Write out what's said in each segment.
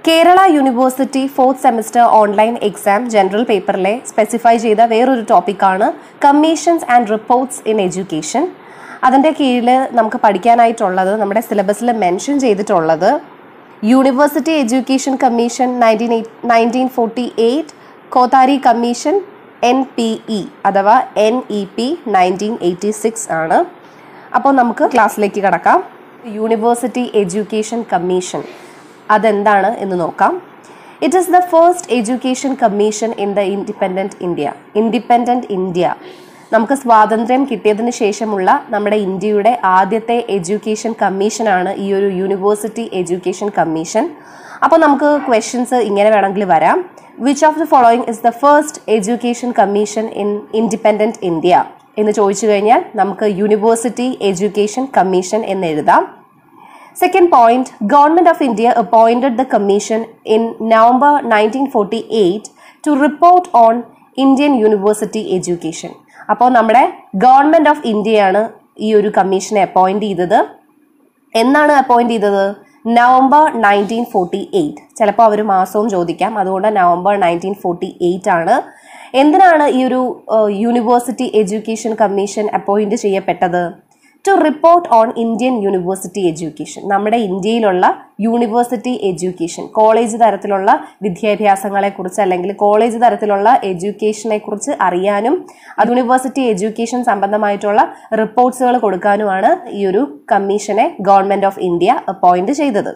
Kerala university fourth semester online exam general പേപ്പറിലെ specify ചെയ്ത വേറൊരു ടോപ്പിക്കാണ് commissions and reports in education അതിൻ്റെ കീഴിൽ നമുക്ക് പഠിക്കാനായിട്ടുള്ളത് നമ്മുടെ സിലബസിൽ മെൻഷൻ ചെയ്തിട്ടുള്ളത് university education commission nineteen nineteen forty eight Kothari commission N P E അഥവാ N E P nineteen eighty six ആണ് അപ്പോൾ നമുക്ക് ക്ലാസ്സിലേക്ക് കടക്കാം യൂണിവേഴ്സിറ്റി എഡ്യൂക്കേഷൻ കമ്മീഷൻ അതെന്താണ് എന്ന് നോക്കാം it is the first education commission in the independent India independent India നമുക്ക് സ്വാതന്ത്ര്യം കിട്ടിയതിന് ശേഷമുള്ള നമ്മുടെ ഇന്ത്യയുടെ ആദ്യത്തെ എഡ്യൂക്കേഷൻ കമ്മീഷനാണ് ഈ ഒരു യൂണിവേഴ്സിറ്റി എഡ്യൂക്കേഷൻ കമ്മീഷൻ അപ്പോൾ നമുക്ക് ക്വസ്റ്റ്യൻസ് ഇങ്ങനെ വേണമെങ്കിൽ വരാം which of the following is the first education commission in independent India എന്ന് ചോദിച്ചു കഴിഞ്ഞാൽ നമുക്ക് യൂണിവേഴ്സിറ്റി എഡ്യൂക്കേഷൻ കമ്മീഷൻ എന്ന് എഴുതാം Second point, Government of India appointed the commission in November 1948 to report on Indian University education. അപ്പോൾ നമ്മുടെ government of ഇന്ത്യയാണ് ഈ ഒരു കമ്മീഷനെ അപ്പോയിന്റ് ചെയ്തത് എന്നാണ് അപ്പോയിന്റ് ചെയ്തത് നവംബർ നയൻറ്റീൻ ഫോർട്ടി എയ്റ്റ് ചിലപ്പോൾ അവർ മാസവും ചോദിക്കാം അതുകൊണ്ട് നവംബർ നയൻറ്റീൻ ഫോർട്ടി എയ്റ്റ് ആണ് എന്തിനാണ് ഈ ഒരു യൂണിവേഴ്സിറ്റി എഡ്യൂക്കേഷൻ കമ്മീഷൻ അപ്പോയിന്റ് ചെയ്യപ്പെട്ടത് to report on Indian university education നമ്മുടെ ഇന്ത്യയിലുള്ള യൂണിവേഴ്സിറ്റി എഡ്യൂക്കേഷൻ കോളേജ് തരത്തിലുള്ള വിദ്യാഭ്യാസങ്ങളെ കുറിച്ച് അല്ലെങ്കിൽ കോളേജ് തരത്തിലുള്ള എഡ്യൂക്കേഷനെ കുറിച്ച് അറിയാനും അത് യൂണിവേഴ്സിറ്റി എഡ്യൂക്കേഷൻ സംബന്ധമായിട്ടുള്ള റിപ്പോർട്ട്സുകൾ കൊടുക്കാനുമാണ് ഈ ഒരു കമ്മീഷനെ ഗവൺമെന്റ് ഓഫ് ഇന്ത്യ അപ്പോയിന്റ് ചെയ്തത്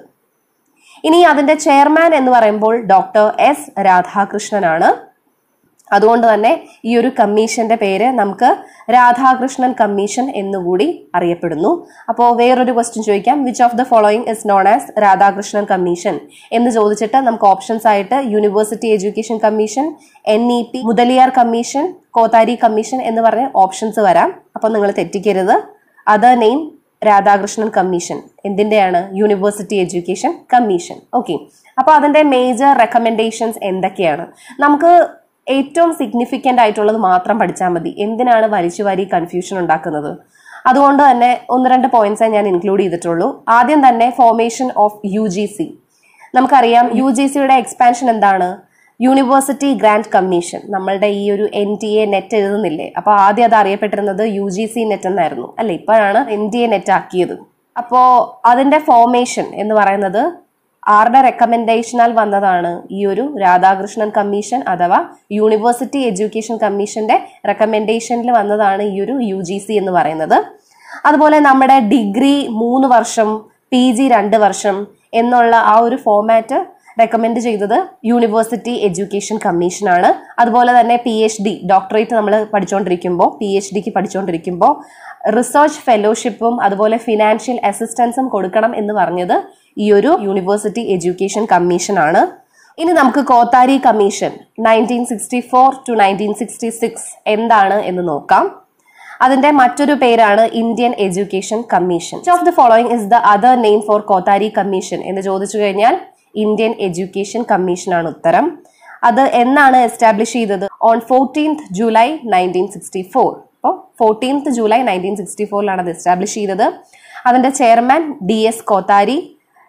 ഇനി അതിന്റെ ചെയർമാൻ എന്ന് പറയുമ്പോൾ ഡോക്ടർ എസ് രാധാകൃഷ്ണനാണ് അതുകൊണ്ട് തന്നെ ഈ ഒരു കമ്മീഷന്റെ പേര് നമുക്ക് രാധാകൃഷ്ണൻ കമ്മീഷൻ എന്നുകൂടി അറിയപ്പെടുന്നു അപ്പോൾ വേറൊരു ക്വസ്റ്റ്യൻ ചോദിക്കാം which of the following is known as Radhakrishnan commission എന്ന് ചോദിച്ചിട്ട് നമുക്ക് ഓപ്ഷൻസ് ആയിട്ട് university education commission N E P Mudaliar commission Kothari commission എന്ന് പറഞ്ഞ ഓപ്ഷൻസ് വരാം അപ്പോൾ നിങ്ങൾ തെറ്റിക്കരുത് അതർ നെയിം രാധാകൃഷ്ണൻ കമ്മീഷൻ എന്തിൻ്റെയാണ് യൂണിവേഴ്സിറ്റി എഡ്യൂക്കേഷൻ കമ്മീഷൻ ഓക്കെ അപ്പോൾ അതിൻ്റെ മേജർ റെക്കമെൻഡേഷൻസ് എന്തൊക്കെയാണ് നമുക്ക് ഏറ്റവും സിഗ്നിഫിക്കൻ്റ് ആയിട്ടുള്ളത് മാത്രം പഠിച്ചാൽ മതി എന്തിനാണ് വലിച്ചു വാരി കൺഫ്യൂഷൻ ഉണ്ടാക്കുന്നത് അതുകൊണ്ട് തന്നെ ഒന്ന് രണ്ട് പോയിന്റ്സേ ഞാൻ ഇൻക്ലൂഡ് ചെയ്തിട്ടുള്ളൂ ആദ്യം തന്നെ formation of U G C നമുക്കറിയാം യു ജി സിയുടെ എക്സ്പാൻഷൻ എന്താണ് യൂണിവേഴ്സിറ്റി ഗ്രാൻഡ് കമ്മീഷൻ നമ്മളുടെ ഈ ഒരു എൻ ടി എ നെറ്റ് എഴുതുന്നില്ലേ അപ്പോൾ ആദ്യം അത് അറിയപ്പെട്ടിരുന്നത് യു ജി സി നെറ്റ് എന്നായിരുന്നു അല്ലെ ഇപ്പോഴാണ് എൻ ടി എ നെറ്റ് ആക്കിയത് അപ്പോൾ അതിന്റെ ഫോർമേഷൻ എന്ന് പറയുന്നത് ആരുടെ റെക്കമെൻഡേഷനാൽ വന്നതാണ് ഈ ഒരു രാധാകൃഷ്ണൻ കമ്മീഷൻ അഥവാ യൂണിവേഴ്സിറ്റി എഡ്യൂക്കേഷൻ കമ്മീഷന്റെ റെക്കമെൻഡേഷനിൽ വന്നതാണ് ഈ ഒരു യു ജി സി എന്ന് പറയുന്നത് അതുപോലെ നമ്മുടെ ഡിഗ്രി മൂന്ന് വർഷം പി ജി രണ്ട് വർഷം എന്നുള്ള ആ ഒരു ഫോമാറ്റ് റെക്കമെൻഡ് ചെയ്തത് യൂണിവേഴ്സിറ്റി എഡ്യൂക്കേഷൻ കമ്മീഷനാണ് അതുപോലെ തന്നെ പി എച്ച് ഡി ഡോക്ടറേറ്റ് നമ്മൾ പഠിച്ചുകൊണ്ടിരിക്കുമ്പോൾ പി എച്ച് ഡിക്ക് പഠിച്ചുകൊണ്ടിരിക്കുമ്പോൾ റിസർച്ച് ഫെലോഷിപ്പും അതുപോലെ ഫിനാൻഷ്യൽ അസിസ്റ്റൻസും കൊടുക്കണം എന്ന് പറഞ്ഞത് ഈ ഒരു യൂണിവേഴ്സിറ്റി എഡ്യൂക്കേഷൻ കമ്മീഷനാണ് ഇനി നമുക്ക് Kothari commission nineteen sixty four to nineteen sixty six എന്താണ് എന്ന് നോക്കാം അതിന്റെ മറ്റൊരു പേരാണ് Indian education commission of the following is the other name for Kothari commission എന്ന് ചോദിച്ചു കഴിഞ്ഞാൽ ഇന്ത്യൻ എഡ്യൂക്കേഷൻ കമ്മീഷൻ ആണ് ഉത്തരം അത് എന്നാണ് എസ്റ്റാബ്ലിഷ് ചെയ്തത് on fourteenth July nineteen sixty four അപ്പോൾ ഫോർട്ടീൻത്ത് ജൂലൈ നയൻറ്റീൻ സിക്സ്റ്റി ഫോറിലാണ് അത് എസ്റ്റാബ്ലിഷ് ചെയ്തത് അതിന്റെ chairman D S Kothari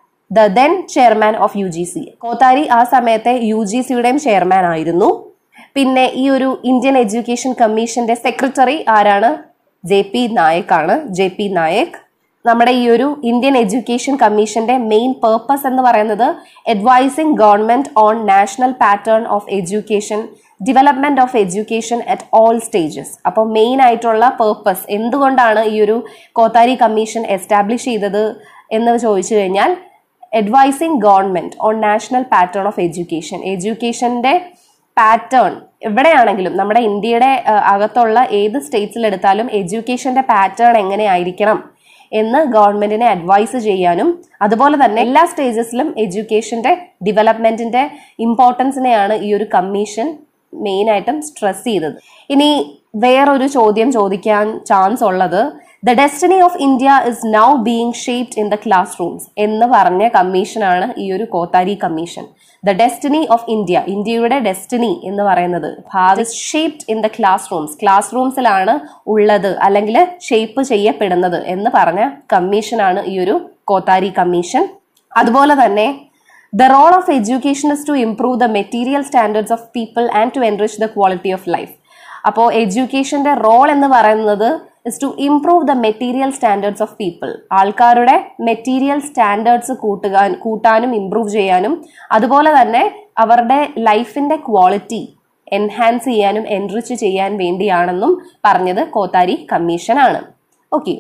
the then chairman of U G C Kothari ആ സമയത്തെ യു ജി സിയുടെയും ചെയർമാൻ ആയിരുന്നു പിന്നെ ഈ ഒരു ഇന്ത്യൻ എഡ്യൂക്കേഷൻ കമ്മീഷന്റെ സെക്രട്ടറി ആരാണ് ജെ പി നായക് ആണ് ജെ പി നായക് നമ്മുടെ ഈ ഒരു ഇന്ത്യൻ എഡ്യൂക്കേഷൻ കമ്മീഷന്റെ മെയിൻ പേർപ്പസ് എന്ന് പറയുന്നത് advising government on national pattern of education development of education at all stages അപ്പോൾ മെയിൻ ആയിട്ടുള്ള പേർപ്പസ് എന്തുകൊണ്ടാണ് ഈ ഒരു കോത്താരി കമ്മീഷൻ എസ്റ്റാബ്ലിഷ് ചെയ്തത് എന്ന് ചോദിച്ചു കഴിഞ്ഞാൽ advising government on national pattern of education എഡ്യൂക്കേഷന്റെ പാറ്റേൺ എവിടെയാണെങ്കിലും നമ്മുടെ ഇന്ത്യയുടെ അകത്തുള്ള ഏത് സ്റ്റേറ്റ്സിൽ എടുത്താലും എഡ്യൂക്കേഷന്റെ പാറ്റേൺ എങ്ങനെയായിരിക്കണം എന്ന് ഗവൺമെന്റിനെ അഡ്വൈസ് ചെയ്യാനും അതുപോലെ തന്നെ എല്ലാ സ്റ്റേജസിലും എഡ്യൂക്കേഷന്റെ ഡെവലപ്മെന്റിന്റെ ഇമ്പോർട്ടൻസിനെയാണ് ഈ ഒരു കമ്മീഷൻ മെയിൻ ആയിട്ടും സ്ട്രെസ് ചെയ്തത് ഇനി വേറൊരു ചോദ്യം ചോദിക്കാൻ ചാൻസ് ഉള്ളത് the destiny of India is now being shaped in the classrooms എന്ന് പറഞ്ഞ കമ്മീഷനാണ് ഈ ഒരു Kothari commission the destiny of India ഇന്ത്യയുടെ ഡെസ്റ്റിനി എന്ന് പറയുന്നത് ഭാവി shaped in the classrooms ക്ലാസ് റൂംസിലാണ് ഉള്ളത് അല്ലെങ്കിൽ ഷേപ്പ് ചെയ്യപ്പെടുന്നത് എന്ന് പറഞ്ഞ കമ്മീഷനാണ് ഈ ഒരു കോത്താരി കമ്മീഷൻ അതുപോലെ തന്നെ the role of education is to improve the material standards of people and to enrich the quality of life അപ്പോൾ എഡ്യൂക്കേഷന്റെ റോൾ എന്ന് പറയുന്നത് is to improve the material standards of people ആൾക്കാരുടെ മെറ്റീരിയൽ സ്റ്റാൻഡേർഡ്സ് കൂട്ടുക കൂട്ടാനും improve ചെയ്യാനും അതുപോലെ തന്നെ അവരുടെ ലൈഫിന്റെ ക്വാളിറ്റി എൻഹാൻസ് ചെയ്യാനും എൻറിച്ച് ചെയ്യാൻ വേണ്ടിയാണെന്നും പറഞ്ഞത് കോത്താരി കമ്മീഷനാണ് ഓക്കെ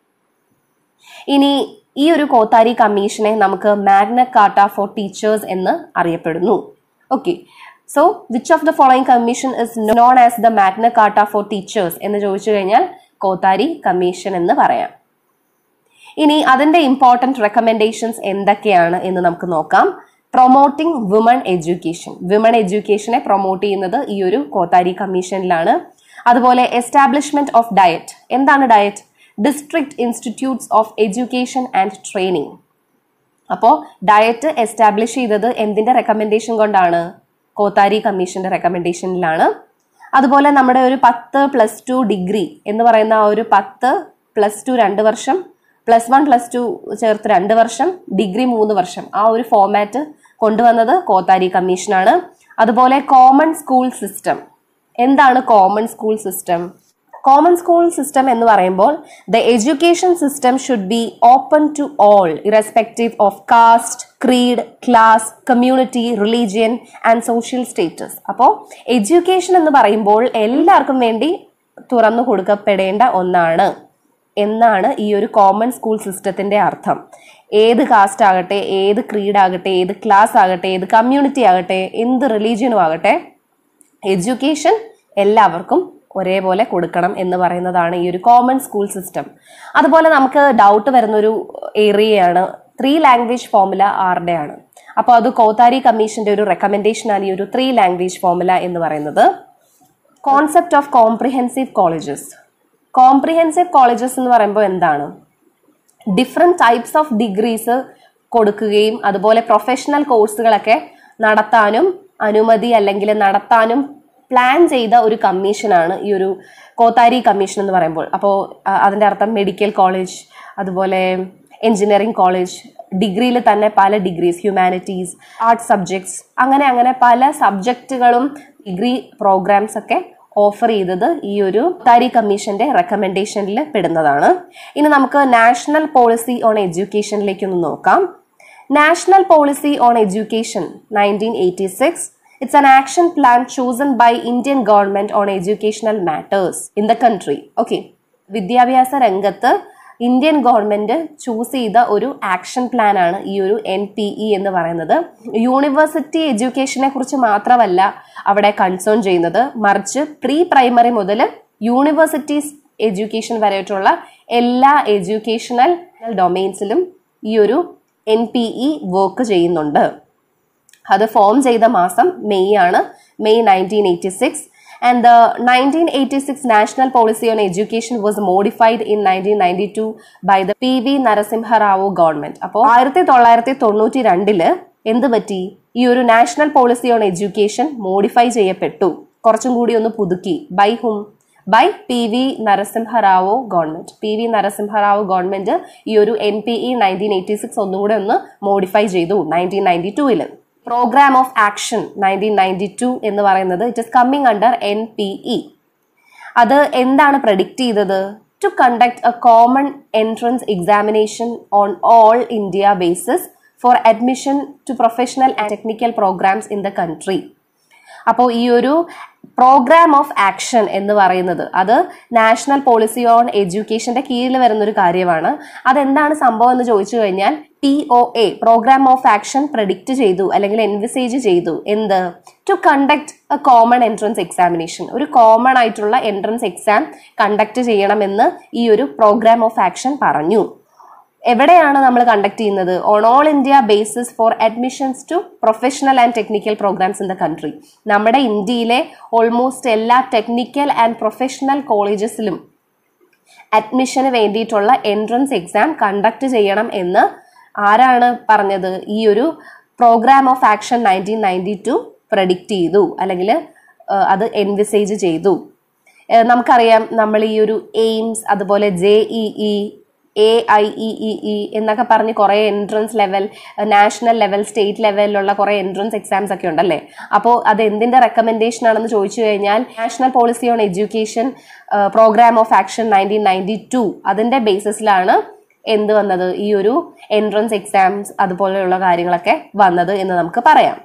ഇനി ഈ ഒരു കോത്താരി കമ്മീഷനെ നമുക്ക് മാഗ്ന കാർട്ട ഫോർ ടീച്ചേഴ്സ് എന്ന് അറിയപ്പെടുന്നു okay so which of the following commission is known as the Magna Carta for teachers എന്ന് ചോദിച്ചു കഴിഞ്ഞാൽ കോത്താരി കമ്മീഷൻ എന്ന് പറയാം ഇനി അതിന്റെ ഇമ്പോർട്ടൻറ്റ് റെക്കമെൻഡേഷൻസ് എന്തൊക്കെയാണ് എന്ന് നമുക്ക് നോക്കാം പ്രൊമോട്ടിംഗ് വിമൺ എഡ്യൂക്കേഷൻ വിമൺ എഡ്യൂക്കേഷനെ പ്രൊമോട്ട് ചെയ്യുന്നത് ഈ ഒരു കോത്താരി കമ്മീഷനിലാണ് അതുപോലെ എസ്റ്റാബ്ലിഷ്മെന്റ് ഓഫ് ഡയറ്റ് എന്താണ് DIET district institutes of education and training അപ്പോൾ ഡയറ്റ് എസ്റ്റാബ്ലിഷ് ചെയ്തത് എന്തിന്റെ റെക്കമെൻഡേഷൻ കൊണ്ടാണ് കോത്താരി കമ്മീഷന്റെ റെക്കമെൻഡേഷനിലാണ് അതുപോലെ നമ്മുടെ ഒരു പത്ത് പ്ലസ് ടു ഡിഗ്രി എന്ന് പറയുന്ന ആ ഒരു പത്ത് പ്ലസ് ടു രണ്ട് വർഷം പ്ലസ് വൺ പ്ലസ് ടു ചേർത്ത് രണ്ട് വർഷം ഡിഗ്രി മൂന്ന് വർഷം ആ ഒരു ഫോമാറ്റ് കൊണ്ടുവന്നത് കോത്താരി കമ്മീഷനാണ് അതുപോലെ കോമൺ സ്കൂൾ സിസ്റ്റം എന്താണ് common school system common school system എന്ന് പറയുമ്പോൾ the education system should be open to all irrespective of caste creed class community religion and social status അപ്പോൾ എഡ്യൂക്കേഷൻ എന്ന് പറയുമ്പോൾ എല്ലാവർക്കും വേണ്ടി തുറന്നു കൊടുക്കപ്പെടേണ്ട ഒന്നാണ് എന്നാണ് ഈ ഒരു കോമൺ സ്കൂൾ സിസ്റ്റത്തിന്റെ അർത്ഥം ഏത് കാസ്റ്റ് ആകട്ടെ ഏത് ക്രീഡ് ആകട്ടെ ഏത് ക്ലാസ് ആകട്ടെ ഏത് കമ്മ്യൂണിറ്റി ആകട്ടെ എന്ത് റിലീജിയനും ആകട്ടെ എഡ്യൂക്കേഷൻ എല്ലാവർക്കും ഒരേപോലെ കൊടുക്കണം എന്ന് പറയുന്നതാണ് ഈ ഒരു കോമൺ സ്കൂൾ സിസ്റ്റം അതുപോലെ നമുക്ക് ഡൗട്ട് വരുന്ന ഒരു ഏരിയയാണ് ത്രീ ലാംഗ്വേജ് ഫോമുല ആരുടെയാണ് അപ്പോൾ അത് കോത്താരി കമ്മീഷന്റെ ഒരു റെക്കമെൻഡേഷനാണ് ഈ ഒരു ത്രീ ലാംഗ്വേജ് ഫോമുല എന്ന് പറയുന്നത് concept of comprehensive colleges comprehensive colleges എന്ന് പറയുമ്പോൾ എന്താണ് ഡിഫറെൻറ്റ് ടൈപ്സ് ഓഫ് ഡിഗ്രീസ് കൊടുക്കുകയും അതുപോലെ പ്രൊഫഷണൽ കോഴ്സുകളൊക്കെ നടത്താനും അനുമതി അല്ലെങ്കിൽ നടത്താനും പ്ലാൻ ചെയ്ത ഒരു കമ്മീഷനാണ് ഈ ഒരു കോത്താരി കമ്മീഷൻ എന്ന് പറയുമ്പോൾ അപ്പോൾ അതിൻ്റെ അർത്ഥം മെഡിക്കൽ കോളേജ് അതുപോലെ എഞ്ചിനീയറിംഗ് കോളേജ് ഡിഗ്രിയിൽ തന്നെ പല ഡിഗ്രീസ് ഹ്യൂമാനിറ്റീസ് ആർട്സ് സബ്ജക്ട്സ് അങ്ങനെ അങ്ങനെ പല സബ്ജക്റ്റുകളും ഡിഗ്രി പ്രോഗ്രാംസ് ഒക്കെ ഓഫർ ചെയ്തത് ഈ ഒരു താരി കമ്മീഷന്റെ റെക്കമെൻഡേഷനിൽ പെടുന്നതാണ് ഇനി നമുക്ക് നാഷണൽ പോളിസി ഓൺ എഡ്യൂക്കേഷനിലേക്ക് ഒന്ന് നോക്കാം national policy on education nineteen eighty six it's an action plan chosen by Indian government on educational matters in the country okay വിദ്യാഭ്യാസ രംഗത്ത് ഇന്ത്യൻ ഗവൺമെന്റ് ചൂസ് ചെയ്ത ഒരു ആക്ഷൻ പ്ലാൻ ആണ് ഈ ഒരു എൻ പി ഇ എന്ന് പറയുന്നത് യൂണിവേഴ്സിറ്റി എഡ്യൂക്കേഷനെ കുറിച്ച് മാത്രമല്ല അവിടെ കൺസേൺ ചെയ്യുന്നത് മറിച്ച് പ്രീ പ്രൈമറി മുതൽ യൂണിവേഴ്സിറ്റീസ് എഡ്യൂക്കേഷൻ വരെയായിട്ടുള്ള എല്ലാ എഡ്യൂക്കേഷണൽ ഡൊമെയിൻസിലും ഈ ഒരു എൻ പി ഇ വർക്ക് ചെയ്യുന്നുണ്ട് അത് ഫോം ചെയ്ത മാസം മെയ് ആണ് May nineteen eighty six and the 1986 national policy on education was modified in 1992 by the P V Narasimha Rao government അപ്പോൾ ആയിരത്തി തൊള്ളായിരത്തി തൊണ്ണൂറ്റി രണ്ടില് എന്ത് പറ്റി ഈ ഒരു national policy on education modify ചെയ്യപ്പെട്ടു കുറച്ചും കൂടി ഒന്ന് പുതുക്കി by hmm by P V Narasimha Rao government P V Narasimha Rao government ഈ ഒരു N P E nineteen eighty six ഒന്നും കൂടെ ഒന്ന് മോഡിഫൈ ചെയ്തു നയൻറ്റീൻ നയൻറ്റി ടൂവില് programme of action nineteen ninety two എന്ന് പറയുന്നത് it is coming under N P E അത് എന്താണ് പ്രഡിക്റ്റ് ചെയ്തത് to conduct a common entrance examination on all India basis for admission to professional and technical programmes in the country അപ്പോൾ ഈ ഒരു programme of action എന്ന് പറയുന്നത് അത് national policy on എഡ്യൂക്കേഷന്റെ കീഴിൽ വരുന്ന ഒരു കാര്യമാണ് അതെന്താണ് സംഭവം എന്ന് ചോദിച്ചു കഴിഞ്ഞാൽ P O A programme of action predict ചെയ്തു അല്ലെങ്കിൽ എൻവിസേജ് ചെയ്തു എന്ത് to conduct a common entrance examination ഒരു കോമൺ ആയിട്ടുള്ള എൻട്രൻസ് എക്സാം കണ്ടക്ട് ചെയ്യണമെന്ന് ഈ ഒരു പ്രോഗ്രാം ഓഫ് ആക്ഷൻ പറഞ്ഞു എവിടെയാണ് നമ്മൾ കണ്ടക്ട് ചെയ്യുന്നത് on all India basis for admissions to professional and technical programmes in the country നമ്മുടെ ഇന്ത്യയിലെ ഓൾമോസ്റ്റ് എല്ലാ ടെക്നിക്കൽ ആൻഡ് പ്രൊഫഷണൽ കോളേജസിലും അഡ്മിഷന് വേണ്ടിയിട്ടുള്ള എൻട്രൻസ് എക്സാം കണ്ടക്ട് ചെയ്യണം എന്ന് ആരാണ് പറഞ്ഞത് ഈ ഒരു programme of action nineteen ninety two predict ചെയ്തു അല്ലെങ്കിൽ അത് എൻവിസേജ് ചെയ്തു നമുക്കറിയാം നമ്മൾ ഈ ഒരു എയിംസ് അതുപോലെ J E E A I E E E എന്നൊക്കെ പറഞ്ഞ് കുറേ entrance level national level state ലെവലിലുള്ള കുറേ എൻട്രൻസ് എക്സാംസ് ഒക്കെ ഉണ്ടല്ലേ അപ്പോൾ അത് എന്തിന്റെ റെക്കമെൻഡേഷൻ ആണെന്ന് ചോദിച്ചു കഴിഞ്ഞാൽ national policy on education programme of action nineteen ninety two അതിന്റെ ബേസിസിലാണ് എന്ത് വന്നത് ഈ ഒരു എൻട്രൻസ് എക്സാംസ് അതുപോലെയുള്ള കാര്യങ്ങളൊക്കെ വന്നത് എന്ന് നമുക്ക് പറയാം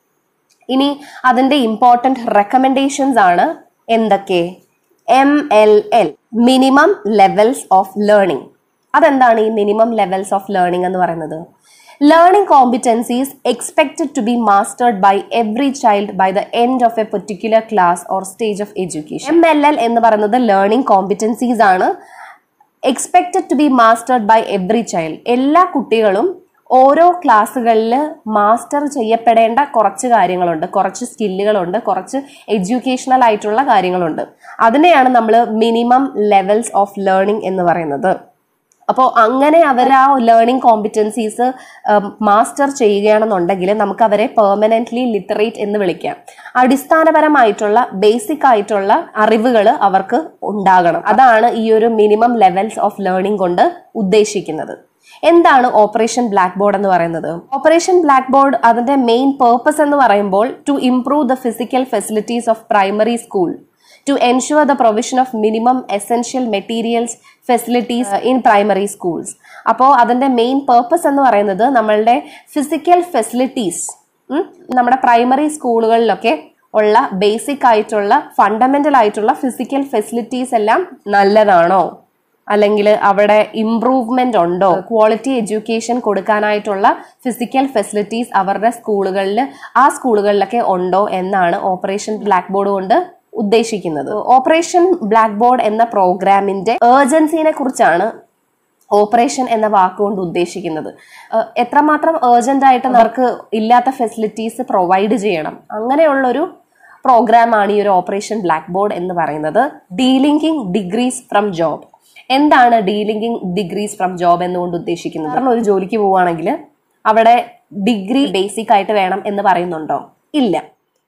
ഇനി അതിന്റെ ഇമ്പോർട്ടൻറ്റ് റെക്കമെൻഡേഷൻസ് ആണ് എന്തൊക്കെ M L L minimum levels of learning അതെന്താണ് ഈ മിനിമം ലെവൽസ് ഓഫ് ലേണിംഗ് എന്ന് പറയുന്നത് learning competencies expected to be mastered by every child by the end of a particular class or stage of education M L L എന്ന് പറയുന്നത് learning competencies ആണ് expected to be mastered by every child എല്ലാ കുട്ടികളും ഓരോ ക്ലാസ്സുകളിൽ master ചെയ്യപ്പെടേണ്ട കുറച്ച് കാര്യങ്ങളുണ്ട് കുറച്ച് സ്കില്ലുകളുണ്ട് കുറച്ച് എഡ്യൂക്കേഷണൽ ആയിട്ടുള്ള കാര്യങ്ങളുണ്ട് അതിനെയാണ് നമ്മൾ മിനിമം ലെവൽസ് ഓഫ് ലേണിംഗ് എന്ന് പറയുന്നത് അപ്പോൾ അങ്ങനെ അവർ ആ ലേണിംഗ് കോമ്പിറ്റൻസീസ് മാസ്റ്റർ ചെയ്യുകയാണെന്നുണ്ടെങ്കിൽ നമുക്ക് അവരെ പെർമനന്റ്ലി ലിറ്ററേറ്റ് എന്ന് വിളിക്കാം അടിസ്ഥാനപരമായിട്ടുള്ള ബേസിക് ആയിട്ടുള്ള അറിവുകൾ അവർക്ക് ഉണ്ടാകണം അതാണ് ഈ ഒരു മിനിമം ലെവൽസ് ഓഫ് ലേണിംഗ് കൊണ്ട് ഉദ്ദേശിക്കുന്നത് എന്താണ് ഓപ്പറേഷൻ ബ്ലാക്ക് ബോർഡ് എന്ന് പറയുന്നത് ഓപ്പറേഷൻ ബ്ലാക്ക് ബോർഡ് അതിന്റെ മെയിൻ പേർപ്പസ് എന്ന് പറയുമ്പോൾ to improve the physical facilities of primary school to ensure the provision of minimum essential materials facilities in primary schools അപ്പോൾ അതിന്റെ മെയിൻ പേർപ്പസ് എന്ന് പറയുന്നത് നമ്മളുടെ ഫിസിക്കൽ ഫെസിലിറ്റീസ് നമ്മുടെ പ്രൈമറി സ്കൂളുകളിലൊക്കെ ഉള്ള ബേസിക് ആയിട്ടുള്ള ഫണ്ടമെന്റൽ ആയിട്ടുള്ള ഫിസിക്കൽ ഫെസിലിറ്റീസ് എല്ലാം നല്ലതാണോ അല്ലെങ്കിൽ അവിടെ ഇംപ്രൂവ്മെന്റ് ഉണ്ടോ ക്വാളിറ്റി എഡ്യൂക്കേഷൻ കൊടുക്കാനായിട്ടുള്ള ഫിസിക്കൽ ഫെസിലിറ്റീസ് അവരുടെ സ്കൂളുകളിൽ ആ സ്കൂളുകളിലൊക്കെ ഉണ്ടോ എന്നാണ് ഓപ്പറേഷൻ ബ്ലാക്ക് ബോർഡ് കൊണ്ട് ഉദ്ദേശിക്കുന്നത് ഓപ്പറേഷൻ ബ്ലാക്ക് ബോർഡ് എന്ന പ്രോഗ്രാമിന്റെ ഏർജൻസിനെ കുറിച്ചാണ് ഓപ്പറേഷൻ എന്ന വാക്കുകൊണ്ട് ഉദ്ദേശിക്കുന്നത് ഏഹ് എത്രമാത്രം ഏർജന്റ് ആയിട്ട് നമുക്ക് ഇല്ലാത്ത ഫെസിലിറ്റീസ് പ്രൊവൈഡ് ചെയ്യണം അങ്ങനെയുള്ളൊരു പ്രോഗ്രാമാണ് ഈ ഒരു ഓപ്പറേഷൻ ബ്ലാക്ക് ബോർഡ് എന്ന് പറയുന്നത് ഡീലിങ്കിങ് ഡിഗ്രീസ് ഫ്രം ജോബ് എന്താണ് ഡീലിങ്കിങ് ഡിഗ്രീസ് ഫ്രം ജോബ് എന്നുകൊണ്ട് ഉദ്ദേശിക്കുന്നത് കാരണം ഒരു ജോലിക്ക് പോവുകയാണെങ്കിൽ അവിടെ ഡിഗ്രി ബേസിക് ആയിട്ട് വേണം എന്ന് പറയുന്നുണ്ടോ ഇല്ല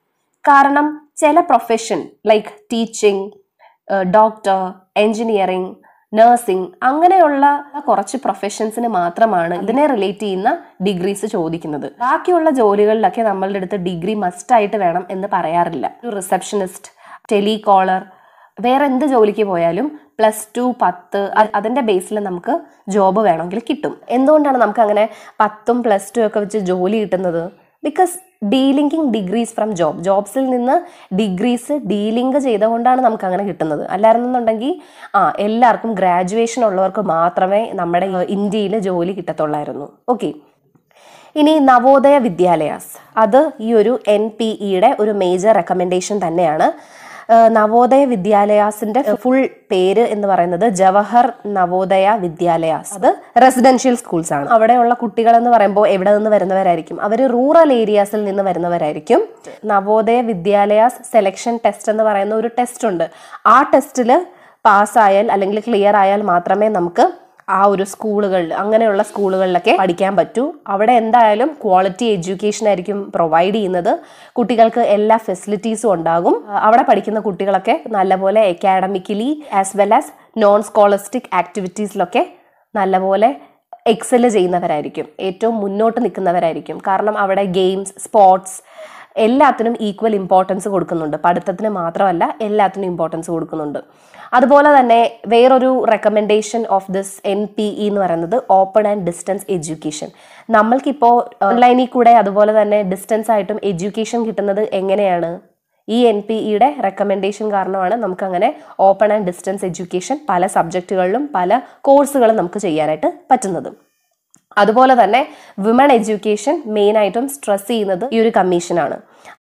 കാരണം ചില profession like teaching doctor engineering nursing അങ്ങനെയുള്ള കുറച്ച് പ്രൊഫഷൻസിന് മാത്രമാണ് ഇതിനെ റിലേറ്റ് ചെയ്യുന്ന ഡിഗ്രീസ് ചോദിക്കുന്നത് ബാക്കിയുള്ള ജോലികളിലൊക്കെ നമ്മളുടെ അടുത്ത് ഡിഗ്രി മസ്റ്റ് ആയിട്ട് വേണം എന്ന് പറയാറില്ല ഒരു റിസപ്ഷനിസ്റ്റ് ടെലികോളർ വേറെ എന്ത് ജോലിക്ക് പോയാലും പ്ലസ് ടു പത്ത് അ- അതിന്റെ ബേസിൽ നമുക്ക് ജോബ് വേണമെങ്കിൽ കിട്ടും എന്തുകൊണ്ടാണ് നമുക്ക് അങ്ങനെ പത്തും പ്ലസ് ടു ഒക്കെ വെച്ച് ജോലി കിട്ടുന്നത് because delinking degrees from job ജോബ്സിൽ നിന്ന് ഡിഗ്രീസ് ഡീലിങ്ക് ചെയ്തുകൊണ്ടാണ് നമുക്ക് അങ്ങനെ കിട്ടുന്നത് അല്ലായിരുന്നുണ്ടെങ്കിൽ ആ എല്ലാവർക്കും ഗ്രാജുവേഷൻ ഉള്ളവർക്ക് മാത്രമേ നമ്മുടെ ഇന്ത്യയിൽ ജോലി കിട്ടത്തുള്ളായിരുന്നു ഓക്കെ ഇനി നവോദയ വിദ്യാലയാസ് അത് ഈ ഒരു എൻ പി ഇയുടെ ഒരു മേജർ റെക്കമെൻഡേഷൻ തന്നെയാണ് ഏഹ് നവോദയ വിദ്യാലയാസിന്റെ ഫുൾ പേര് എന്ന് പറയുന്നത് ജവഹർ നവോദയ വിദ്യാലയാസ് അത് റെസിഡൻഷ്യൽ സ്കൂൾസ് ആണ് അവിടെയുള്ള കുട്ടികൾ എന്ന് പറയുമ്പോൾ എവിടെ നിന്ന് വരുന്നവരായിരിക്കും അവർ റൂറൽ ഏരിയാസിൽ നിന്ന് വരുന്നവരായിരിക്കും നവോദയ വിദ്യാലയാസ് സെലക്ഷൻ ടെസ്റ്റ് എന്ന് പറയുന്ന ഒരു ടെസ്റ്റ് ഉണ്ട് ആ ടെസ്റ്റിൽ പാസ്സായാൽ അല്ലെങ്കിൽ ക്ലിയർ ആയാൽ മാത്രമേ നമുക്ക് ആ ഒരു സ്കൂളുകളിൽ അങ്ങനെയുള്ള സ്കൂളുകളിലൊക്കെ പഠിക്കാൻ പറ്റൂ അവിടെ എന്തായാലും ക്വാളിറ്റി എഡ്യൂക്കേഷൻ ആയിരിക്കും പ്രൊവൈഡ് ചെയ്യുന്നത് കുട്ടികൾക്ക് എല്ലാ ഫെസിലിറ്റീസും ഉണ്ടാകും ആ, അവിടെ പഠിക്കുന്ന കുട്ടികളൊക്കെ നല്ലപോലെ academically as well as non scholastic ആക്ടിവിറ്റീസിലൊക്കെ നല്ലപോലെ എക്സൽ ചെയ്യുന്നവരായിരിക്കും ഏറ്റവും മുന്നോട്ട് നിൽക്കുന്നവരായിരിക്കും കാരണം അവിടെ ഗെയിംസ് സ്പോർട്സ് എല്ലാത്തിനും ഈക്വൽ ഇമ്പോർട്ടൻസ് കൊടുക്കുന്നുണ്ട് പഠിത്തത്തിന് മാത്രമല്ല എല്ലാത്തിനും ഇമ്പോർട്ടൻസ് കൊടുക്കുന്നുണ്ട് അതുപോലെ തന്നെ വേറൊരു recommendation of this N P E എന്ന് പറയുന്നത് ഓപ്പൺ ആൻഡ് ഡിസ്റ്റൻസ് എഡ്യൂക്കേഷൻ നമ്മൾക്കിപ്പോൾ ഓൺലൈനിൽ കൂടെ അതുപോലെ തന്നെ ഡിസ്റ്റൻസ് ആയിട്ടും എഡ്യൂക്കേഷൻ കിട്ടുന്നത് എങ്ങനെയാണ് ഈ എൻ പി ഇയുടെ റെക്കമെൻഡേഷൻ കാരണമാണ് നമുക്ക് അങ്ങനെ ഓപ്പൺ ആൻഡ് ഡിസ്റ്റൻസ് എഡ്യൂക്കേഷൻ പല സബ്ജക്റ്റുകളിലും പല കോഴ്സുകളും നമുക്ക് ചെയ്യാനായിട്ട് പറ്റുന്നത് അതുപോലെ തന്നെ വിമൺ എഡ്യൂക്കേഷൻ മെയിൻ ആയിട്ടും സ്ട്രെസ് ചെയ്യുന്നത് ഈ ഒരു കമ്മീഷനാണ്